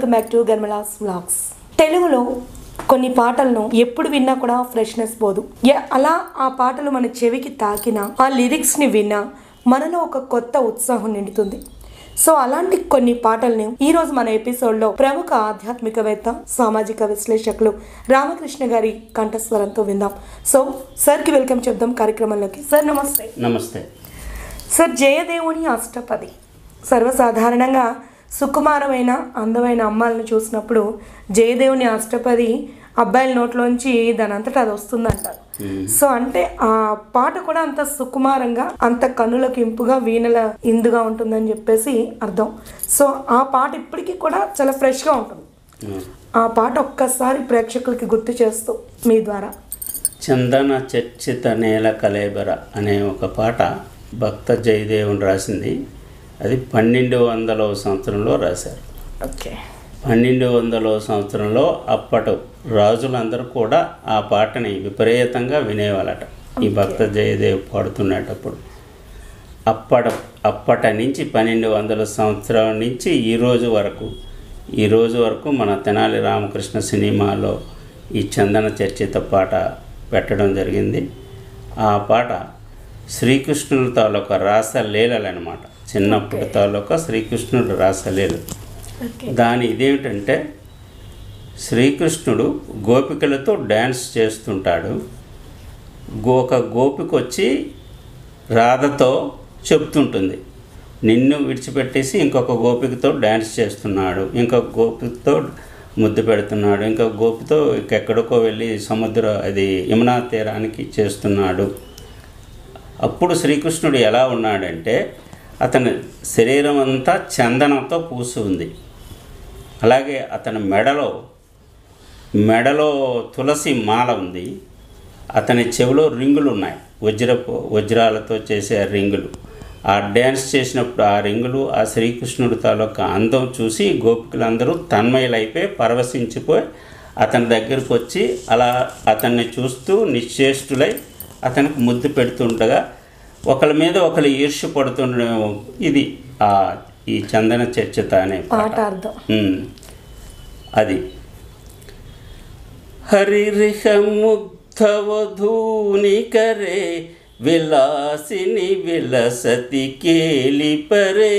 Welcome back to గర్మలాస్ vlogs తెలుగులో కొన్ని పాటలను ఎప్పుడు విన్నా కూడా ఫ్రెష్నెస్ పోదు ఎ- అలా ఆ పాటలు మన చెవికి తాకినా ఆ లిరిక్స్ని విన్నా మనలో ఒక కొత్త ఉత్సాహం నిండుతుంది సో అలాంటి కొన్ని పాటల్ని ఈ రోజు మన ఎపిసోడ్లో ప్రముఖ ఆధ్యాత్మికవేత్త సామాజిక విశ్లేషకులు రామకృష్ణ గారి కంఠస్వరంతో విందాం సో సార్కి వెల్కమ్ చెప్దాం కార్యక్రమంలోకి సార్ నమస్తే నమస్తే సార్ జయదేవుని అష్టపది సర్వసాధారణంగా సుకుమారమైన అందమైన అమ్మాయిలను చూసినప్పుడు జయదేవుని అష్టపది అబ్బాయిల నోట్లోంచి దాని అంతటా అది వస్తుందంటారు సో అంటే ఆ పాట కూడా అంత సుకుమారంగా అంత కన్నులకు ఇంపుగా వీణల ఇందుగా ఉంటుందని చెప్పేసి అర్థం సో ఆ పాట ఇప్పటికీ కూడా చాలా ఫ్రెష్గా ఉంటుంది ఆ పాట ఒక్కసారి ప్రేక్షకులకి గుర్తు చేస్తూ మీ ద్వారా చందన చర్చిత నేల కలేబర అనే ఒక పాట భక్త జయదేవుని రాసింది అది పన్నెండు వందలవ సంవత్సరంలో రాశారు ఓకే పన్నెండు వందలవ సంవత్సరంలో అప్పటి రాజులందరూ కూడా ఆ పాటని విపరీతంగా వినేవాళ్ళట ఈ భక్త జయదేవ్ పాడుతున్నటప్పుడు అప్పట అప్పటి నుంచి పన్నెండు వందల సంవత్సరాల నుంచి ఈ రోజు వరకు ఈ రోజు వరకు మన తెనాలి రామకృష్ణ సినిమాలో ఈ చందన చర్చిత పాట పెట్టడం జరిగింది ఆ పాట శ్రీకృష్ణుని తాలూకా రాసలీలలు అనమాట చిన్నప్పుడు తాలూకా శ్రీకృష్ణుడు రాసలీలలు ఓకే దాని ఇదేమిటంటే శ్రీకృష్ణుడు గోపికలతో డ్యాన్స్ చేస్తుంటాడు గో- ఒక గోపిక వచ్చి రాధతో చెప్తుంటుంది నిన్ను విడిచిపెట్టేసి ఇంకొక గోపికతో డ్యాన్స్ చేస్తున్నాడు ఇంకొక గోపికతో ముద్దు పెడుతున్నాడు ఇంకొక గోపితో ఎక్కడికో వెళ్ళి సముద్ర అది యమునా తీరానికి చేస్తున్నాడు అప్పుడు శ్రీకృష్ణుడు ఎలా ఉన్నాడంటే అతని శరీరం అంతా చందనంతో పూసి ఉంది అలాగే అతని మెడలో మెడలో తులసి మాల ఉంది అతని చెవిలో రింగులు ఉన్నాయి వజ్రపు వజ్రాలతో చేసే రింగులు ఆ డ్యాన్స్ చేసినప్పుడు ఆ రింగులు ఆ శ్రీకృష్ణుడి తాలూకా అందం చూసి గోపికలందరూ తన్మయులైపోయి పరవశించిపోయి అతని దగ్గరకు వచ్చి అలా అతన్ని చూస్తూ నిశ్చేష్టులై అతనికి ముద్దు పెడుతుండగా ఒకరి మీద ఒకరు ఈర్ష్య పడుతుండడం ఇది ఆ ఈ చందన చర్చత అనే పాట పాట అర్థం ఉమ్. అది హరిరిహ ముగ్ధవధూని కరే విలాసిని విలసతి కేలిపరే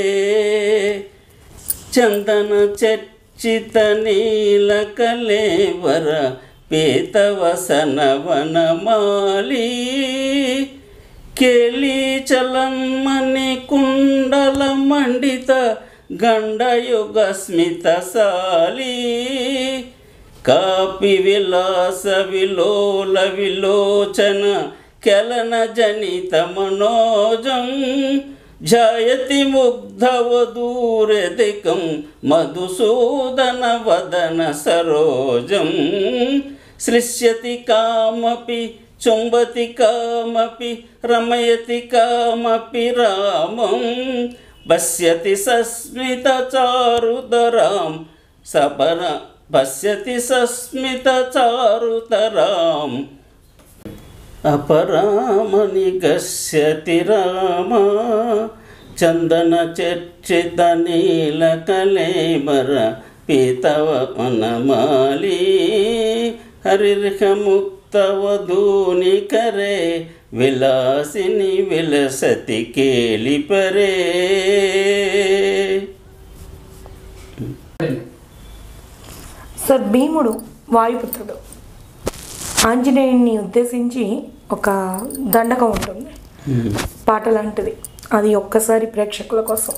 చందన చర్చిత నీల కలేవర పీతవసన వనమాలి కేలి చలన్మని కుండల మండిత గండయుగ స్మిత సాలి కాపి విలాస విలోల విలోచన కెలన జనిత మనోజం జయతి ముగ్ధవదూరధికం మధుసూదన వదన సరోజం సృశ్యతి కామపి చుంబతి కామపి రమయతి కామపి రామం పశ్యతి సస్మిత చారుతరాం సపర పశ్యతి సస్మిత చారుతరాం అపరామని గస్యతి రామ చందన చర్చిత నీల కలేబర పీతవ మనమాలి హరిర్హ ముక్తవధూని కరే విలాసిని విలసతి కేలిపరే సార్ భీముడు వాయుపుత్రుడు ఆంజనేయుడిని ఉద్దేశించి ఒక దండకం ఉంటుంది పాట లాంటిది అది ఒక్కసారి ప్రేక్షకుల కోసం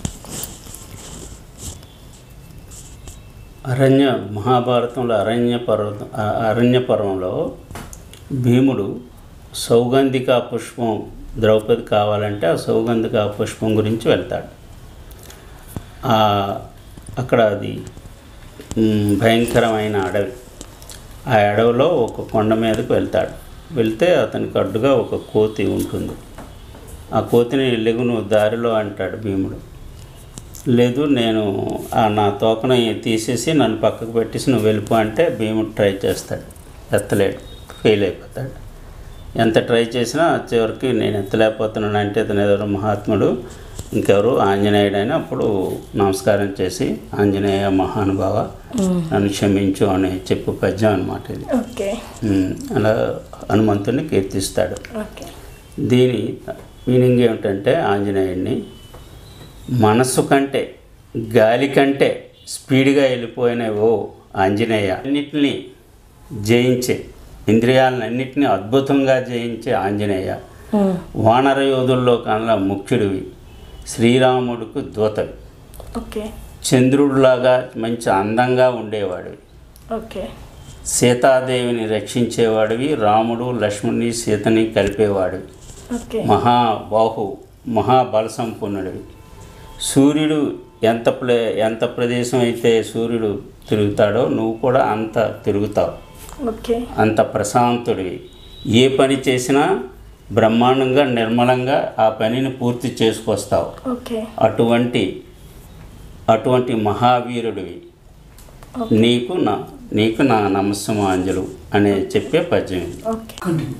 అరణ్య మహాభారతంలో అరణ్య పర్వతం ఆ- అరణ్య పర్వంలో భీముడు సౌగంధిక పుష్పం ద్రౌపది కావాలంటే ఆ సౌగంధిక పుష్పం గురించి వెళ్తాడు ఆ, అక్కడ అది మ్, భయంకరమైన అడవి ఆ అడవిలో ఒక కొండ మీదకు వెళ్తాడు వెళ్తే అతనికి అడ్డుగా ఒక కోతి ఉంటుంది ఆ కోతిని లెగును దారిలో అంటాడు భీముడు లేదు నేను ఆ నా తోకను తీసేసి నన్ను పక్కకు పెట్టేసి నువ్వు వెళ్ళిపో అంటే భీముడు ట్రై చేస్తాడు ఎత్తలేడు ఫెయిల్ అయిపోతాడు ఎంత ట్రై చేసినా చివరికి నేను ఎత్తలేకపోతున్నాను అంటే అతను ఏదో మహాత్ముడు ఇంకెవరు ఆంజనేయుడైనా అప్పుడు నమస్కారం చేసి ఆంజనేయ మహానుభావ నన్ను క్షమించు అని చెప్పు పద్యం అనమాట ఇది ఓకే ఉమ్, అలా హనుమంతుని కీర్తిస్తాడు ఓకే దీని మీనింగ్ ఏమిటంటే ఆంజనేయుడిని మనస్సు కంటే గాలి కంటే స్పీడ్గా వెళ్ళిపోయిన ఓ ఆంజనేయ అన్నిటినీ జయించే ఇంద్రియాలన్నింటినీ అద్భుతంగా జయించే ఆంజనేయ ఉమ్, వానర యోధుల్లో కన్నా ముఖ్యుడివి శ్రీరాముడికి దూతవి ఓకే చంద్రుడిలాగా మంచి అందంగా ఉండేవాడివి ఓకే సీతాదేవిని రక్షించేవాడివి రాముడు లక్ష్మణుని సీతని కలిపేవాడివి ఓకే మహాబాహు మహాబల సంపన్నుడివి సూర్యుడు ఎంత ప్లే ఎంత ప్రదేశం అయితే సూర్యుడు తిరుగుతాడో నువ్వు కూడా అంత తిరుగుతావు ఓకే అంత ప్రశాంతుడివి ఏ పని చేసినా బ్రహ్మాండంగా నిర్మలంగా ఆ పనిని పూర్తి చేసుకొస్తావు ఓకే అటువంటి అటువంటి మహావీరుడివి నీకు నా నీకు నా నమస్సమాంజలు అనే చెప్పే పద్యం ఇది. ఓకే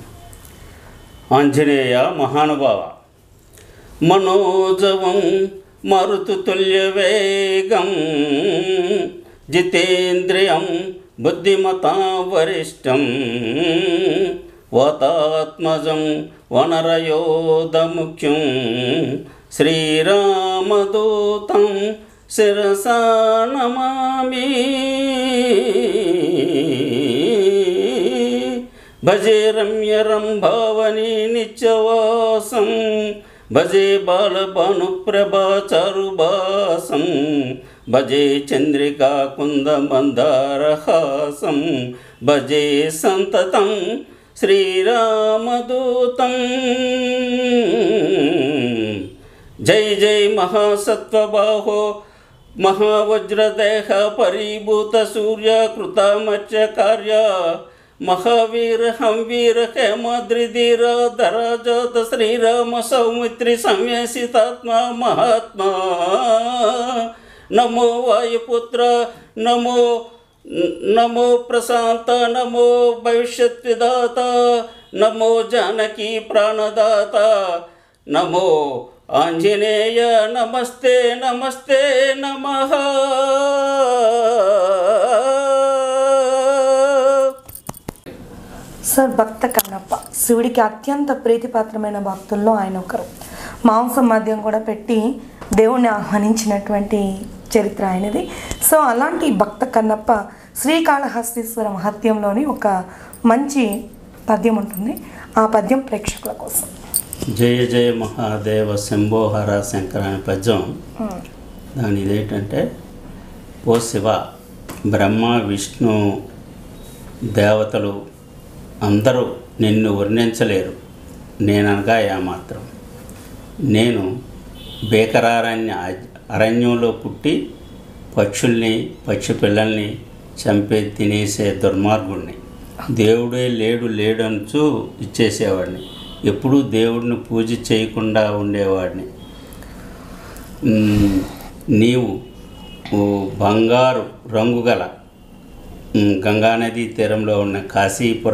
ఆంజనేయ మహానుభావ మనోజవం మరుతుల్య వేగం జితేంద్రియం బుద్ధిమతా వరిష్టం వాతాత్మజం వనరయోధముఖ్యం శ్రీరామదూతం శిరసా నమామి భజే రమ్యరం భావని నిత్యవాసం భజే బాలభాను ప్రభాచారుభాసం భజే చంద్రికా కుంద మందారహాసం భజే సంతతం శ్రీరామదూతం జై జై మహాసత్వబాహో మహావజ్రదేహ పరిభూత సూర్య కృతమత్య కార్య మహావీర హంవీర హేమాద్రిధీర ధరాజాత శ్రీరామ సౌమిత్రి సంవేశితాత్మ మహాత్మా నమో వాయుపుత్ర నమో నమో ప్రశాంత నమో భవిష్యత్ విదాత నమో జానకి ప్రాణదాత నమో ఆంజనేయ నమస్తే నమస్తే నమః సార్ భక్త కన్నప్ప శివుడికి అత్యంత ప్రీతిపాత్రమైన భక్తుల్లో ఆయన ఒకరు మాంసం మద్యం కూడా పెట్టి దేవుణ్ణి ఆహ్వానించినటువంటి చరిత్ర ఆయనది సో అలాంటి భక్త కన్నప్ప శ్రీకాళహస్తీశ్వర మహత్యంలోని ఒక మంచి పద్యం ఉంటుంది ఆ పద్యం ప్రేక్షకుల కోసం జయ జయ మహాదేవ శంభోహర శంకర అనే పద్యం దాని ఇదేంటంటే ఓ శివ బ్రహ్మ విష్ణు దేవతలు అందరూ నిన్ను వర్ణించలేరు నేననగా ఏమాత్రం నేను బేకరారణ్య అరణ్యంలో పుట్టి పక్షుల్ని పక్షి పిల్లల్ని చంపే తినేసే దుర్మార్గుణ్ణి దేవుడే లేడు లేడంచు ఇచ్చేసేవాడిని ఎప్పుడూ దేవుడిని పూజ చేయకుండా ఉండేవాడిని మ్, నీవు ఓ బంగారు రంగు గల మ్, గంగానదీ తీరంలో ఉన్న కాశీపుర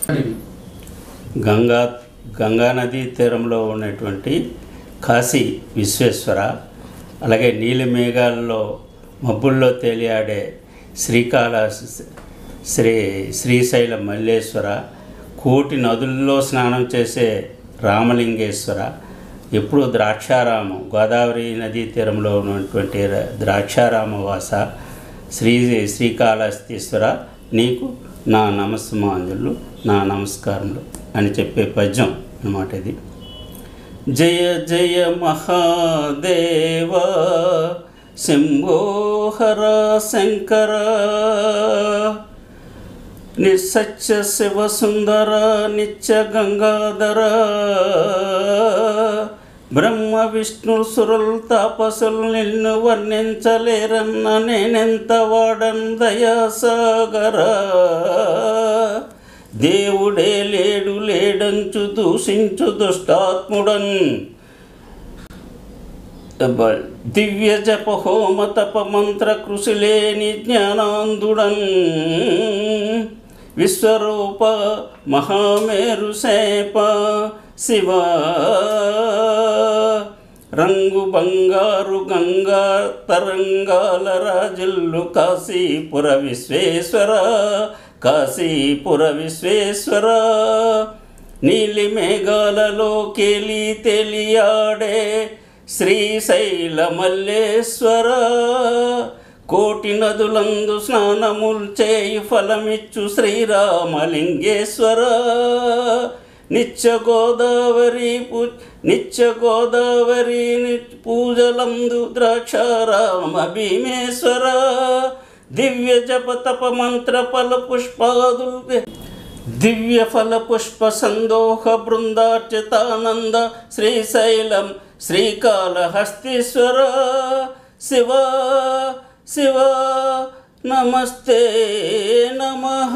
గంగా గంగానదీ తీరంలో ఉన్నటువంటి కాశీ విశ్వేశ్వర అలాగే నీలి మేఘాల్లో మబ్బుల్లో తేలియాడే శ్రీకాళ శ్రీ శ్రీశైల మల్లేశ్వర కోటి నదుల్లో స్నానం చేసే రామలింగేశ్వర ఎప్పుడు ద్రాక్షారామం గోదావరి నదీ తీరంలో ఉన్నటువంటి ర- ద్రాక్షారామ వాస శ్రీ శ్రీకాళహస్తీశ్వర నీకు నా నమస్మాంజులు నా నమస్కారములు అని చెప్పే పద్యం అన్నమాట ఇది జయ జయ మహాదేవ శంభోహర శంకర నిస్సత్య శివ సుందర నిత్య గంగాధర బ్రహ్మ విష్ణు సురుల్ తాపసులు నిన్ను వర్ణించలేరన్న నేనెంత వాడన్ దయాసాగర దేవుడే లేడు లేడంచు దూషించు దుష్టాత్ముడన్ బ- దివ్య జప హోమ తప మంత్ర కృషి లేని జ్ఞానాందుడన్ విశ్వరూప మహామేరు సేప శివ రంగు బంగారు గంగా తరంగాల రాజుల్లు కాశీపుర విశ్వేశ్వర కాశీపుర విశ్వేశ్వర నీలి మేఘాలలో కేలి తెలియాడే శ్రీశైల మల్లేశ్వర కోటి నదులందు స్నానముల్ చేయి ఫలమిచ్చు శ్రీరామలింగేశ్వర నిత్య గోదావరి పూ నిత్య గోదావరి ని- పూజలందు ద్రాక్షారామ భీమేశ్వర దివ్య జప తప మంత్ర ఫల పుష్పాదుల్ దివ్య ఫల పుష్ప సందోహ బృందార్చితానంద శ్రీశైలం శ్రీకాళహస్తీశ్వర శివ శివ నమస్తే నమః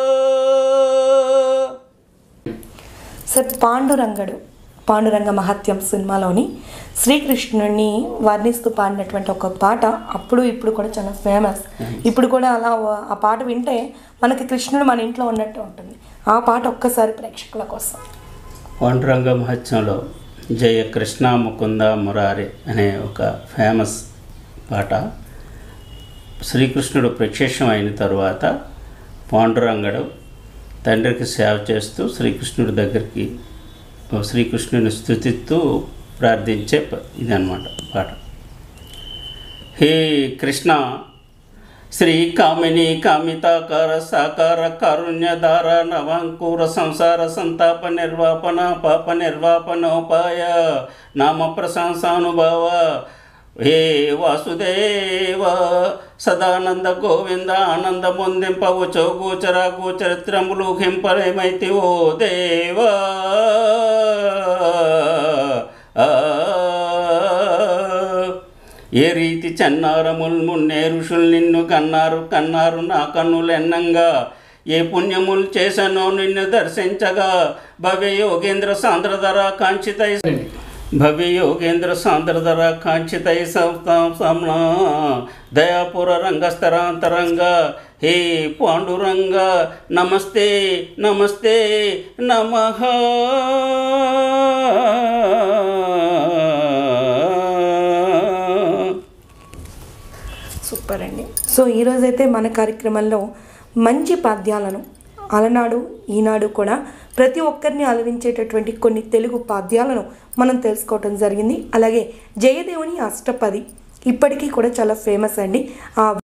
సార్ పాండురంగడు పాండురంగ మహత్యం సినిమాలోని శ్రీకృష్ణుడిని వర్ణిస్తూ పాడినటువంటి ఒక పాట అప్పుడు ఇప్పుడు కూడా చాలా ఫేమస్ ఇప్పుడు కూడా అలా వ- ఆ పాట వింటే మనకి కృష్ణుడు మన ఇంట్లో ఉన్నట్టు ఉంటుంది ఆ పాట ఒక్కసారి ప్రేక్షకుల కోసం పాండురంగ మహత్యంలో జయ కృష్ణ ముకుంద మురారి అనే ఒక ఫేమస్ పాట శ్రీకృష్ణుడు ప్రత్యక్షం అయిన తరువాత పాండురంగడు తండ్రికి సేవ చేస్తూ శ్రీకృష్ణుడి దగ్గరికి శ్రీకృష్ణుని స్థుతిస్తూ ప్రార్థించే ప- ఇదన్నమాట పాట హే కృష్ణ శ్రీ కామిని కామితాకార సాకార కారుణ్యధార నవాంకూర సంసార సంతాప నిర్వాపన పాప నిర్వాపనోపాయ నామ ప్రశంసానుభావ హే వాసుదేవ సదానంద గోవింద ఆనంద ముందింపవు చౌగోచర గోచరిత్రములు హింపరేమైతి ఓ దేవా ఆ ఏ రీతి చెన్నారముల్ మున్నే ఋషులు నిన్ను కన్నారు కన్నారు నా కన్నులు ఎన్నంగా ఏ పుణ్యములు చేశానో నిన్ను దర్శించగా భవ్య యోగేంద్ర సాంద్రధర కాంక్షితై భవ్య యోగేంద్ర సాంద్రధర కాంక్షితై సమనా దయాపుర రంగస్థరాంతరంగ హే పాండురంగ నమస్తే నమస్తే నమః సూపర్ అండి సో ఈరోజైతే మన కార్యక్రమంలో మంచి పద్యాలను అలనాడు ఈనాడు కూడా ప్రతి ఒక్కరిని అలరించేటటువంటి కొన్ని తెలుగు పద్యాలను మనం తెలుసుకోవటం జరిగింది అలాగే జయదేవుని అష్టపది ఇప్పటికీ కూడా చాలా ఫేమస్ అండి ఆ